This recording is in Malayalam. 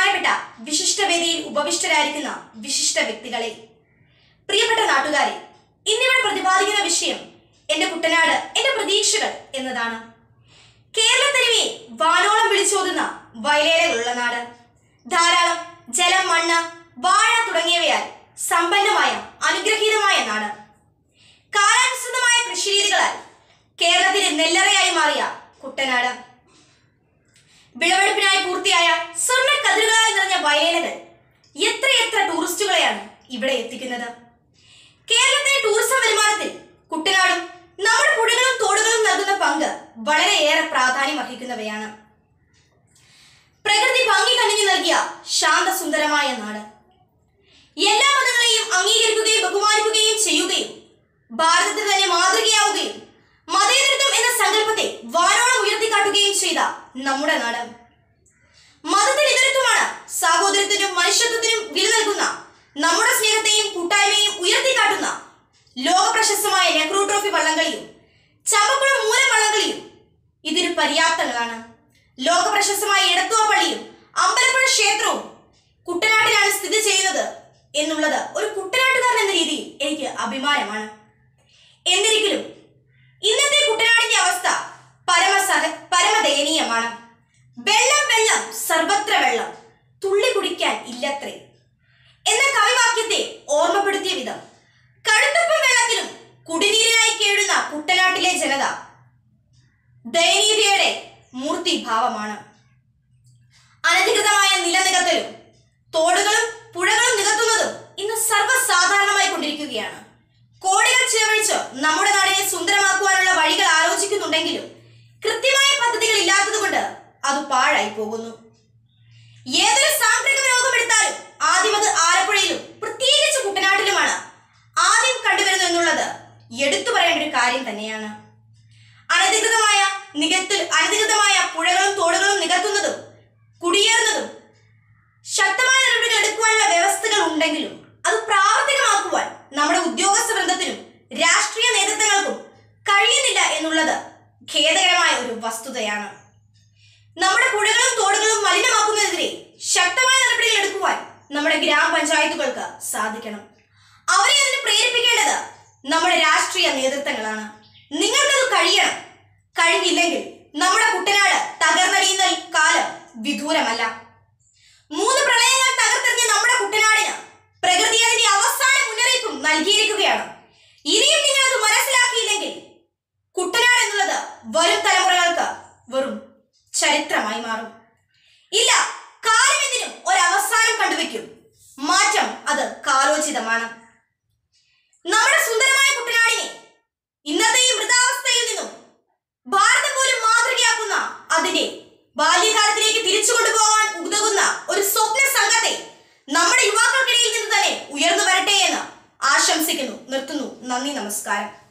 ബഹുമാനപ്പെട്ട വിശിഷ്ട വേദിയിൽ ഉപവിഷ്ടരായിരിക്കുന്ന വിശിഷ്ട വ്യക്തികളെ പ്രിയപ്പെട്ട നാട്ടുകാരെ ഇന്നിവിടെ പ്രതിപാദിക്കുന്ന വിഷയം എന്റെ കുട്ടനാട് എന്റെ പ്രതീക്ഷകൾ എന്നതാണ് കേരളത്തരുവെ വാനോളം വിളിച്ചോതുന്ന വയലേലകളുള്ള നാട് ധാരാളം ജലം മണ്ണ് വാഴ തുടങ്ങിയവയാൽ സമ്പന്നമായ അനുഗ്രഹീതമായ നാട് കാലാനുസൃതമായ കൃഷിരീതികളാൽ കേരളത്തിന്റെ നെല്ലറയായി മാറിയ കുട്ടനാട് വിളവെടുപ്പിനായി പൂർത്തിയായ സ്വർണ്ണ കതിരുകളാൽ നിറഞ്ഞ വയലേലകൾ എത്രയെത്ര ടൂറിസ്റ്റുകളെയാണ് ഇവിടെ എത്തിക്കുന്നത് കേരളത്തിന്റെ ടൂറിസം വരുമാനത്തിൽ കുട്ടനാടും നമ്മുടെ പുഴകളും തോടുകളും നൽകുന്ന പങ്ക് വളരെയേറെ പ്രാധാന്യം അർഹിക്കുന്നവയാണ് പ്രകൃതി ഭംഗി കണിഞ്ഞു നൽകിയ ശാന്തസുന്ദരമായ നാട് എല്ലാ മതങ്ങളെയും അംഗീകരിക്കുകയും ബഹുമാനിക്കുകയും ചെയ്യുകയും ഭാരതത്തിൽ തന്നെ മാതൃകയാവുകയും മതേതരത്വം എന്ന സങ്കല്പത്തെ വാനോളം ഉയർത്തിക്കാട്ടുകയും ചെയ്ത നമ്മുടെ നാട് മതത്തിൽ ഇതരത്വമാണ് സാഹോദര്യത്തിനും മനുഷ്യത്വത്തിനും വില നൽകുന്ന നമ്മുടെ സ്നേഹത്തെയും കൂട്ടായ്മയും ഉയർത്തിക്കാട്ടുന്ന ലോക പ്രശസ്തമായ നെഹ്റു ട്രോഫി വള്ളംകളിയും ചമ്പക്കുളം മൂലം വള്ളംകളിയും ഇതിന് പര്യാപ്തങ്ങളാണ് ലോക പ്രശസ്തമായ എടത്തുവ പള്ളിയും അമ്പലപ്പുഴ ക്ഷേത്രവും കുട്ടനാട്ടിലാണ് സ്ഥിതി ചെയ്യുന്നത് എന്നുള്ളത് ഒരു കുട്ടനാട്ടുകാരൻ എന്ന രീതിയിൽ എനിക്ക് അഭിമാനമാണ് എന്നിരിക്കലും ഇന്നത്തെ കുട്ടനാടിന്റെ അവസ്ഥ പരമസഹ പരമദയനീയമാണ് വെള്ളം വെള്ളം സർവത്ര വെള്ളം തുള്ളി കുടിക്കാൻ ഇല്ലത്രേ എന്ന കവിവാക്യത്തെ ഓർമ്മപ്പെടുത്തിയ വിധം കഴുത്തപ്പം വെള്ളത്തിലും കുടിനീരിനായി കേഴുന്ന കുട്ടനാട്ടിലെ ജനത ദയനീയതയുടെ മൂർത്തിഭാവമാണ് അനധികൃതമായ നിലനികത്തലും തോടുകളും പുഴകളും നികത്തുന്നതും ഇന്ന് സർവ്വസാധാരണമായി കൊണ്ടിരിക്കുകയാണ് കോടികൾ ചിലവഴിച്ച് നമ്മുടെ നാടിനെ സുന്ദരമാക്കുവാനുള്ള വഴികൾ ആലോചിക്കുന്നുണ്ടെങ്കിലും കൃത്യമായ പദ്ധതികൾ ഇല്ലാത്തതുകൊണ്ട് അത് പാഴായി പോകുന്നു ഏതൊരു സാംക്രമിക രോഗം എടുത്താലും ആദ്യം അത് ആലപ്പുഴയിലും പ്രത്യേകിച്ച് കുട്ടനാട്ടിലുമാണ് ആദ്യം കണ്ടുവരുന്നു എന്നുള്ളത് എടുത്തു പറയേണ്ട ഒരു കാര്യം തന്നെയാണ് അനധികൃതമായ നികത്തിൽ അനധികൃതമായ പുഴകളും തോടുകളും നികത്തുന്നതും കുടിയേറുന്നതും ശക്തമായ നടപടികൾ എടുക്കുവാനുള്ള വ്യവസ്ഥകൾ ഉണ്ടെങ്കിലും അത് പ്രാവർത്തികമാക്കുവാൻ നമ്മുടെ ഉദ്യോഗസ്ഥ വൃന്ദത്തിനും രാഷ്ട്രീയ നേതൃത്വങ്ങൾക്കും കഴിയുന്നില്ല എന്നുള്ളത് ഖേദകരമായ ഒരു വസ്തുതയാണ് നമ്മുടെ പുഴകളും തോടുകളും മലിനമാക്കുന്നതിനെതിരെ ശക്തമായ നടപടികൾ എടുക്കുവാൻ നമ്മുടെ ഗ്രാമപഞ്ചായത്തുകൾക്ക് സാധിക്കണം അവരെ അതിന് പ്രേരിപ്പിക്കേണ്ടത് നമ്മുടെ രാഷ്ട്രീയ നേതൃത്വങ്ങളാണ് നിങ്ങൾക്കത് കഴിയണം കഴിവില്ലെങ്കിൽ നമ്മുടെ കുട്ടനാട് തകർന്നടിയുന്ന കാലം വിദൂരമല്ല മൂന്ന് പ്രളയങ്ങൾ തകർത്തെറിഞ്ഞ നമ്മുടെ കുട്ടനാടിന് പ്രകൃതി അതിന്റെ അവസാന മുന്നറിയിപ്പും നൽകിയിരിക്കുകയാണ് ഇനിയും നിങ്ങൾ അത് മനസ്സിലാക്കിയില്ലെങ്കിൽ കുട്ടനാട് എന്നുള്ളത് വരും തലമുറകൾക്ക് വെറും ചരിത്രമായി മാറും ഇല്ല കാലം ഇതിനും ഒരവസാനം കണ്ടുവെക്കും മാറ്റം അത് കാലോചിതമാണ് നമ്മുടെ സുന്ദരമായ കുട്ടനാടിനെ ഇന്നത്തെ ഈ മൃതാവസ്ഥയിൽ നിന്നും ഭാരതം പോലും മാതൃകയാക്കുന്ന അതിന്റെ ബാല്യകാലത്തിലേക്ക് തിരിച്ചു കൊണ്ടുപോകാൻ ഉതകുന്ന ഒരു സ്വപ്ന സംഘത്തെ നമ്മുടെ യുവാക്കൾക്കിടയിൽ നിന്ന് തന്നെ ഉയർന്നു വരട്ടെ എന്ന് ആശംസിക്കുന്നു നിർത്തുന്നു നന്ദി നമസ്കാരം